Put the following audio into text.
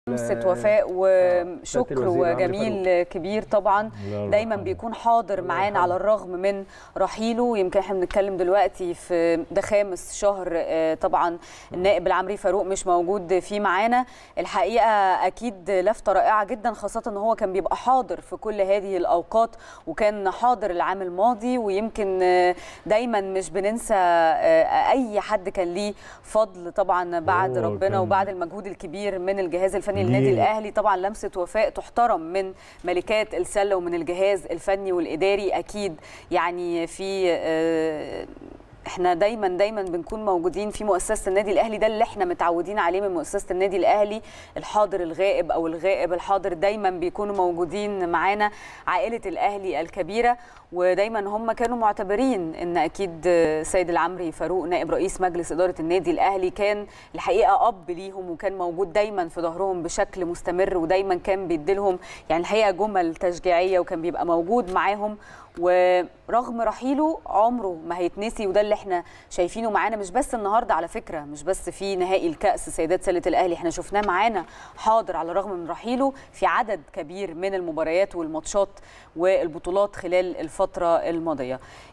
لمسة وفاء وشكر الوزير عمرو وجميل كبير طبعا الله دايما يرحمه. بيكون حاضر الله معانا يرحمه. على الرغم من رحيله يمكن احنا بنتكلم دلوقتي في ده خامس شهر آه، طبعا النائب العمري فاروق مش موجود فيه معانا الحقيقه اكيد لفته رائعه جدا خاصه ان هو كان بيبقى حاضر في كل هذه الاوقات وكان حاضر العام الماضي ويمكن آه، دايما مش بننسى آه، اي حد كان ليه فضل طبعا بعد هو ربنا كان- وبعد المجهود الكبير من الجهاز الفني ليه- للنادي الاهلي طبعا لمسه وفاء تحترم من ملكات السله ومن الجهاز الفني والاداري اكيد يعني في آه، احنا دايما دايما بنكون موجودين في مؤسسه النادي الاهلي ده اللي احنا متعودين عليه من مؤسسه النادي الاهلي الحاضر الغائب او الغائب الحاضر دايما بيكونوا موجودين معانا عائله الاهلي الكبيره ودايما هم كانوا معتبرين ان اكيد سيد العمري فاروق نائب رئيس مجلس اداره النادي الاهلي كان الحقيقه اب ليهم وكان موجود دايما في ظهرهم بشكل مستمر ودايما كان بيديلهم يعني الحقيقه جمل تشجيعيه وكان بيبقى موجود معاهم ورغم رحيله عمره ما هيتنسي وده اللي احنا شايفينه معانا مش بس النهارده على فكره مش بس في نهائي الكاس سيدات سله الاهلي احنا شفناه معانا حاضر على الرغم من رحيله في عدد كبير من المباريات والماتشات والبطولات خلال الفتره الماضيه